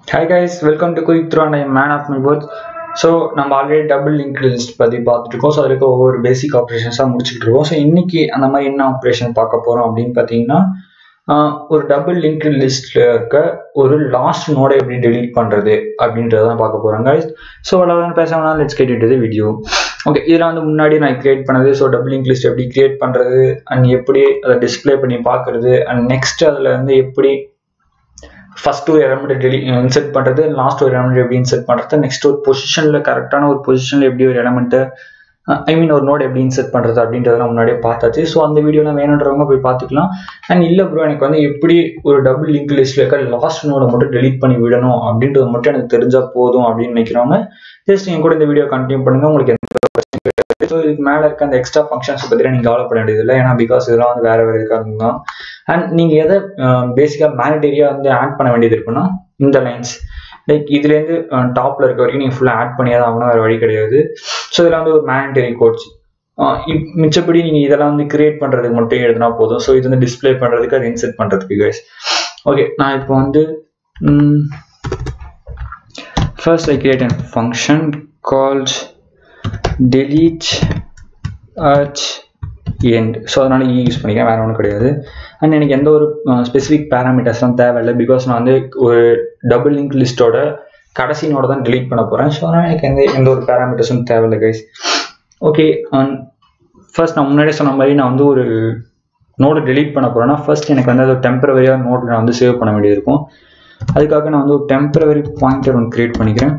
hi guys welcome to quick through and I man of my words so நம்ம already double link list பற்றி பார்த்துட்டு இருக்கோம் so அதுக்கு ஒவ்வொரு பேசிக் ஆப்ரேஷன்ஸாக முடிச்சுட்டு இருக்கோம் ஸோ இன்னைக்கு அந்த மாதிரி என்ன ஆப்ரேஷன் பார்க்க போகிறோம் அப்படின்னு பார்த்தீங்கன்னா ஆஹ், ஒரு டபுள் லிங்க் லிஸ்ட்டில் இருக்க ஒரு லாஸ்ட் நோடை எப்படி டெலீட் பண்ணுறது அப்படின்றத தான் பார்க்க போகிறோம் கைஸ் ஸோ அவ்வளோ பேசணும்னா let's get into video okay இதில் வந்து முன்னாடி நான் கிரியேட் பண்ணது ஸோ டபுள் லிங்க் லிஸ்ட் எப்படி கிரியேட் பண்ணுறது அண்ட் எப்படி அதை டிஸ்ப்ளே பண்ணி பார்க்குறது அண்ட் நெக்ஸ்ட் அதில் வந்து எப்படி ஃபர்ஸ்ட் ஒரு எலமெண்ட் டெலி இன்செர்ட் பண்ணுறது லாஸ்ட் ஒரு எலமெண்ட் எப்படி இன்செர்ட் பண்ணுறது நெக்ஸ்ட் ஒரு பொசிஷனில் கரெக்டான ஒரு பொசிஷனில் எப்படி ஒரு எலமெண்ட்டை ஐ மீன் ஒரு நோட் எப்படி இன்செர்ட் பண்ணுறது அப்படின்றதெல்லாம் முன்னாடியே பார்த்தாச்சு ஸோ அந்த வீடியோலாம் வேணுன்றவங்க போய் பார்த்துக்கலாம் அண்ட் இல்லை ப்ரோ எனக்கு வந்து எப்படி ஒரு டபுள் லிங்க் லிஸ்ட்டில் இருக்க லாஸ்ட் நோடை மட்டும் டெலீட் பண்ணி விடணும் அப்படின்றது மட்டும் எனக்கு தெரிஞ்சால் போதும் அப்படின்னு நினைக்கிறவங்க ஜஸ்ட் நீங்கள் கூட இந்த வீடியோ கண்டினியூ பண்ணுங்கள் உங்களுக்கு எந்த பிரச்சனையும் கிடையாது ஸோ இதுக்கு மேலே இருக்க அந்த எக்ஸ்ட்ரா ஃபங்க்ஷன்ஸ் பற்றி நீங்கள் கவலைப்பட வேண்டியதில்லை ஏன்னா பிகாஸ் இதெல்லாம் வந்து வேறு வேறு இருக்காங்க தான் அண்ட் நீங்கள் எதை பேசிக்காக மேனிடரியாக வந்து ஆட் பண்ண வேண்டியது இருக்குன்னா இந்த லைன்ஸ் லைக் இதுலேருந்து டாப்பில் இருக்க வரைக்கும் நீங்கள் ஃபுல்லாக ஆட் பண்ணியே தான் ஆகணும் வேறு வழி கிடையாது ஸோ இதில் வந்து ஒரு மேனிடரி கோட்ஸ் மிச்சப்படி நீங்கள் இதெல்லாம் வந்து கிரியேட் பண்ணுறதுக்கு மட்டும் எழுதினா போதும் ஸோ இது வந்து டிஸ்ப்ளே பண்ணுறதுக்கு அது இன்செர்ட் பண்ணுறதுக்கு கைஸ் ஓகே நான் இப்போ வந்து first I create an function called delete at end so அதனால் இ யூஸ் பண்ணிக்கிறேன் வேறு ஒன்றும் கிடையாது அண்ட் எனக்கு எந்த ஒரு ஸ்பெசிஃபிக் பேராமீட்டர்ஸ்லாம் தேவையில்லை பிகாஸ் நான் வந்து ஒரு டபுள் லிங்க் லிஸ்ட்டோட கடைசி நோட தான் delete பண்ண போகிறேன் ஸோ அதனால் எனக்கு எந்த எந்த ஒரு பேராமீட்டர்ஸும் தேவையில்லை கைஸ் ஓகே ஃபர்ஸ்ட் நான் முன்னாடியே சொன்ன மாதிரி நான் வந்து ஒரு நோடு delete பண்ண போகிறேன்னா ஃபர்ஸ்ட் எனக்கு வந்து அது டெம்பரவரியாக நோட் நான் வந்து சேவ் பண்ண வேண்டியது இருக்கும் அதுக்காக நான் வந்து ஒரு டெம்பரவரி பாயிண்டர் ஒன்று க்ரியேட் பண்ணிக்கிறேன்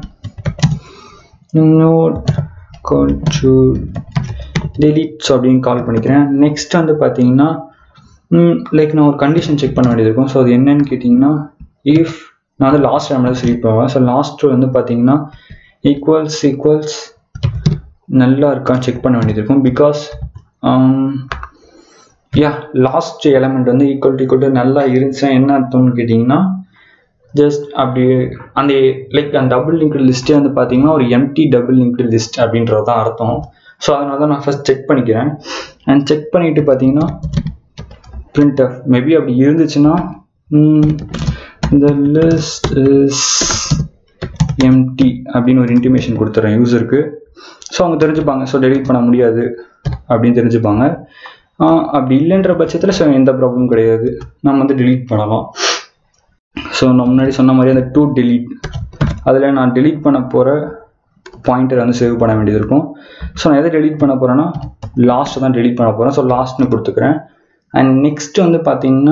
நோட் கால் டு டெலிட்ஸ் அப்படின்னு கால் பண்ணிக்கிறேன் நெக்ஸ்ட் வந்து பார்த்தீங்கன்னா லைக் நான் ஒரு கண்டிஷன் செக் பண்ண வேண்டியது இருக்கும் ஸோ அது என்னன்னு கேட்டிங்கன்னா இஃப் நான் வந்து லாஸ்ட் டைமில் செலக்ட் பண்ணுவேன் ஸோ லாஸ்ட் வந்து பார்த்தீங்கன்னா ஈக்குவல்ஸ் ஈக்குவல்ஸ் நல்லா இருக்கான்னு செக் பண்ண வேண்டியது இருக்கும் பிகாஸ் யா லாஸ்ட் எலமெண்ட் வந்து ஈக்குவல் டு ஈக்குவல் டு நல்லா இருந்துச்சுன்னா என்ன அர்த்தம்னு கேட்டிங்கன்னா ஜஸ்ட் அப்படி அந்த லைக் அந்த டபுள் லிங்க் லிஸ்ட்டே வந்து பார்த்தீங்கன்னா ஒரு எம்டி டபுள் லிங்க் லிஸ்ட் அப்படின்றது தான் அர்த்தம் ஸோ அதனால தான் நான் ஃபர்ஸ்ட் செக் பண்ணிக்கிறேன் அண்ட் செக் பண்ணிட்டு பார்த்தீங்கன்னா பிரிண்ட் ஆஃப் மேபி அப்படி இருந்துச்சுன்னா இந்த லிஸ்ட் இஸ் எம்டி அப்படின்னு ஒரு இன்டிமேஷன் கொடுத்துட்றேன் யூசருக்கு ஸோ அவங்க தெரிஞ்சுப்பாங்க ஸோ டெலிட் பண்ண முடியாது அப்படின்னு தெரிஞ்சுப்பாங்க ஆஹ் அப்படி இல்லைன்ற பட்சத்தில் ஸோ எந்த ப்ராப்ளமும் கிடையாது நம்ம வந்து delete பண்ணலாம் ஸோ நான் முன்னாடி சொன்ன மாதிரி அந்த டூ delete அதில் நான் delete பண்ண போகிற பாயிண்டர் வந்து சேவ் பண்ண வேண்டியது இருக்கும் ஸோ நான் எதை delete பண்ண போகிறேன்னா லாஸ்ட்டை தான் delete பண்ண போகிறேன் ஸோ லாஸ்ட்னு கொடுத்துக்கிறேன் அண்ட் நெக்ஸ்ட் வந்து பார்த்தீங்கன்னா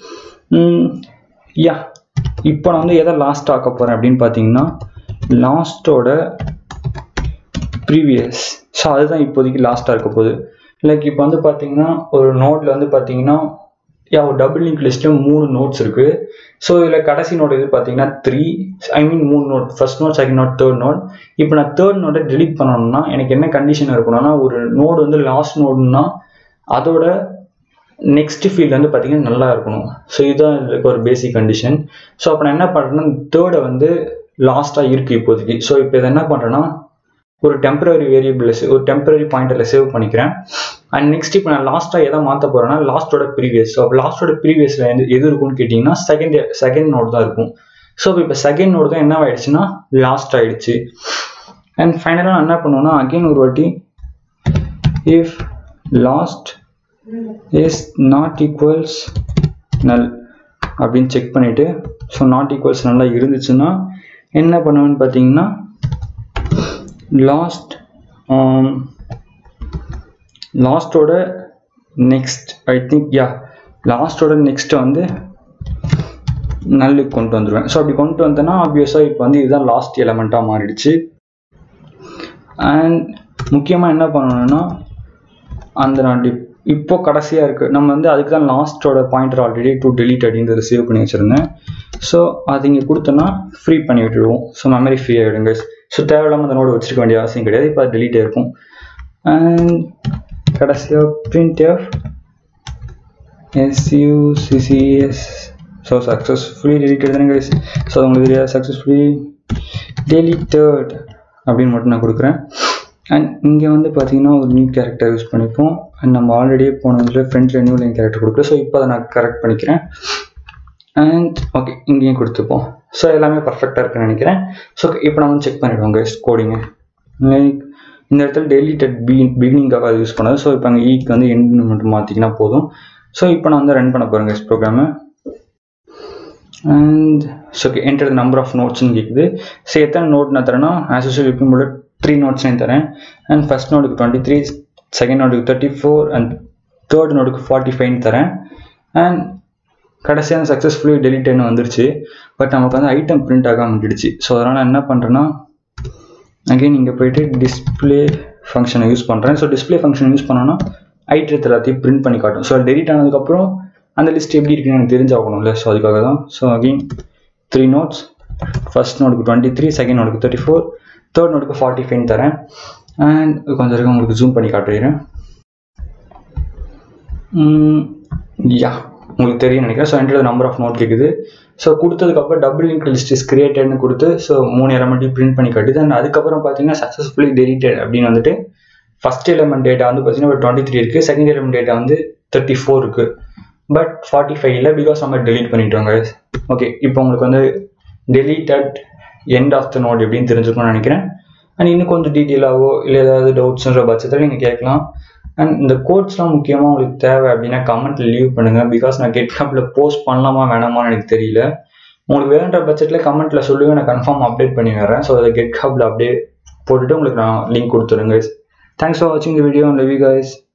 யா இப்போ நான் வந்து எதை லாஸ்ட் ஆக்க போகிறேன் அப்படின்னு பார்த்தீங்கன்னா லாஸ்ட்டோட ப்ரீவியஸ் ஸோ அதுதான் இப்போதைக்கு லாஸ்ட்டாக இருக்க போகுது லைக் இப்போ வந்து பார்த்தீங்கன்னா ஒரு நோட்டில் வந்து பார்த்தீங்கன்னா யா ஒரு டபுள் லிங்க் லிஸ்ட்டில் மூணு நோட்ஸ் இருக்குது ஸோ இதில் கடைசி நோட் இது பார்த்தீங்கன்னா த்ரீ ஐ மீன் மூணு node first node second node third node இப்போ நான் தேர்ட் நோட்டை delete பண்ணணும்னா எனக்கு என்ன கண்டிஷன் இருக்கணும்னா ஒரு நோடு வந்து லாஸ்ட் நோடுனா அதோட நெக்ஸ்ட் ஃபீல்டு வந்து பார்த்தீங்கன்னா நல்லா இருக்கணும் ஸோ இதுதான் இதுக்கு ஒரு பேசிக் கண்டிஷன் ஸோ அப்போ நான் என்ன பண்ணுறேன்னா தேர்டை வந்து லாஸ்ட்டாக இருக்குது இப்போதைக்கு ஸோ இப்போ இதை என்ன பண்ணுறேன்னா ஒரு டெம்பரரி வேரியபிள் ஒரு டெம்பரரி பாயிண்டரில் சேவ் பண்ணிக்கிறேன் அண்ட் நெக்ஸ்ட் இப்போ நான் லாஸ்ட்டாக எதை மாற்ற போகிறேன்னா லாஸ்ட்டோட ப்ரீவியஸ் ஸோ அப்போ லாஸ்ட்டோட ப்ரீவியஸில் எது எது இருக்கும்னு கேட்டிங்கன்னா செகண்ட் செகண்ட் நோட் தான் இருக்கும் ஸோ இப்போ செகண்ட் நோட் தான் என்ன ஆயிடுச்சுன்னா லாஸ்ட் ஆயிடுச்சு அண்ட் ஃபைனலாக நான் என்ன பண்ணுவேன்னா அகைன் ஒரு வாட்டி if last is not equals null அப்படின்னு செக் பண்ணிவிட்டு ஸோ நாட் ஈக்குவல்ஸ் நல்லா இருந்துச்சுன்னா என்ன பண்ணுவேன்னு பார்த்தீங்கன்னா லாஸ்ட் லாஸ்ட்டோட நெக்ஸ்ட் ஐ திங்க் யா லாஸ்ட்டோட நெக்ஸ்ட்டை வந்து நல்லுக்கு கொண்டு வந்துடுவேன் ஸோ அப்படி கொண்டு வந்தேன்னா ஆப்வியஸாக இப்போ வந்து இதுதான் லாஸ்ட் எலமெண்ட்டாக மாறிடுச்சு அண்ட் முக்கியமாக என்ன பண்ணணும்னா அந்த நான் டி- இப்போ கடைசியாக இருக்குது நம்ம வந்து அதுக்கு தான் லாஸ்ட்டோட பாயிண்டர் ஆல்ரெடி டூ delete அப்படின்றத சேவ் பண்ணி வச்சுருந்தேன் ஸோ அது இங்கே கொடுத்தோன்னா ஃப்ரீ பண்ணி விட்டுடுவோம் ஸோ மெமரி ஃப்ரீ ஆகிடுங்க ஸோ தேவையில்லாமல் அந்த நோடு வச்சிருக்க வேண்டிய அவசியம் கிடையாது இப்போ அது delete ஆயிருக்கும் அண்ட் கடைசியாக print f succs so successfully deleted தானே guys ஸோ உங்களுக்கு தெரியாது சக்ஸஸ்ஃபுல்லி deleted அப்படின்னு மட்டும் நான் கொடுக்குறேன் அண்ட் இங்கே வந்து பார்த்தீங்கன்னா ஒரு நியூ கேரக்டர் யூஸ் பண்ணிப்போம் அண்ட் நம்ம ஆல்ரெடியே போனதில் ஃப்ரண்ட்டில் நியூ லைன் கேரக்டர் கொடுக்குறோம் ஸோ இப்போ அதை நான் கரெக்ட் பண்ணிக்கிறேன் அண்ட் ஓகே இங்கேயும் கொடுத்துப்போம் ஸோ எல்லாமே பர்ஃபெக்டாக இருக்குன்னு நினைக்கிறேன் ஸோ இப்போ நம்ம செக் பண்ணிவிடுவோம் கைஸ் கோடிங்க லைக் இந்த இடத்துல டெலிட்டட் பி பிகினிங்காக அது யூஸ் பண்ணது ஸோ இப்போ அங்கே ஈக்கு வந்து எண்டு மட்டும் மாற்றிக்கினா போதும் ஸோ இப்போ நான் வந்து ரன் பண்ண போகிறேன் guys program and so okay enter number of நோட்ஸ்னு கேட்குது ஸோ எத்தனை நோட் நான் தரேன்னா ஆஸ் யூஸ்வல் இருக்கும் போல த்ரீ நோட்ஸ்னு தரேன் அண்ட் ஃபஸ்ட் நோட்டுக்கு டுவெண்ட்டி த்ரீ செகண்ட் நோட்டுக்கு தேர்ட்டி ஃபோர் அண்ட் தேர்ட் நோட்டுக்கு ஃபார்ட்டி ஃபைவ்னு தரேன் அண்ட் கடைசியான சக்ஸஸ்ஃபுல்லி டெலிட்டட்னு வந்துருச்சு பட் நமக்கு வந்து ஐட்டம் பிரிண்ட் ஆகாம விட்டுடுச்சு ஸோ அதனால் என்ன பண்ணுறேன்னா அகைன் இங்கே போயிட்டு டிஸ்பிளே ஃபங்க்ஷனை யூஸ் பண்ணுறேன் ஸோ டிஸ்பிளே ஃபங்க்ஷன் யூஸ் பண்ணோன்னா ஐட்டத்தை எல்லாத்தையும் பிரிண்ட் பண்ணி காட்டும் ஸோ டெலிட் ஆனதுக்கப்புறம் அந்த லிஸ்ட் எப்படி இருக்குன்னு எனக்கு தெரிஞ்சாகணும்ல ஸோ அதுக்காக தான் so again three nodes first நோட்டுக்கு டுவெண்ட்டி த்ரீ செகண்ட் நோட்டுக்கு தேர்ட்டி ஃபோர் தேர்ட் நோட்டுக்கு ஃபார்ட்டி ஃபைவ் தரேன் அண்ட் கொஞ்சம் இருக்கும் உங்களுக்கு ஜூம் பண்ணி காட்டுறேன் யா உங்களுக்கு தெரியும் நினைக்கிறேன் so enter number of node கேட்குது ஸோ கொடுத்ததுக்கப்புறம் டபுள் லிங்க் லிஸ்ட் இஸ் கிரியேட்டட்னு கொடுத்து ஸோ மூணு எலமெண்ட்டையும் பிரிண்ட் பண்ணி காட்டுது அண்ட் அதுக்கப்புறம் பார்த்தீங்கன்னா சக்ஸஸ்ஃபுல்லி டெலிட்டட் அப்படின்னு வந்துட்டு ஃபஸ்ட் எலமெண்ட் டேட்டா வந்து பார்த்தீங்கன்னா ஒரு டுவெண்ட்டி த்ரீ இருக்குது செகண்ட் எலமெண்ட் டேட்டா வந்து தேர்ட்டி ஃபோர் இருக்குது பட் ஃபார்ட்டி ஃபைவ் இல்லை பிகாஸ் நம்ம டெலீட் பண்ணிட்டோங்க ஓகே இப்போ உங்களுக்கு வந்து deleted end of the node எப்படின்னு தெரிஞ்சுக்கணும்னு நினைக்கிறேன் அண்ட் இன்னும் கொஞ்சம் டீட்டெயிலாகவோ இல்லை ஏதாவது டவுட்ஸ்ன்ற பட்சத்தில் நீங்கள் கேட்கலாம் அண்ட் இந்த கோட்ஸ்லாம் முக்கியமாக உங்களுக்கு தேவை அப்படின்னா கமெண்ட்டில் லீவ் பண்ணுங்கள் பிகாஸ் நான் கெட்ஹப்பில் போஸ்ட் பண்ணலாமா வேணாமான்னு எனக்கு தெரியல உங்களுக்கு வேணுன்ற பட்சத்தில் கமெண்ட்டில் சொல்லுங்கள் நான் கன்ஃபார்ம் அப்டேட் பண்ணி வரேன் ஸோ அதை கெட்ஹப்பில் அப்டேட் போட்டுட்டு உங்களுக்கு நான் லிங்க் கொடுத்துருங்க தேங்க்ஸ் ஃபார் வாட்சிங் the video love you guys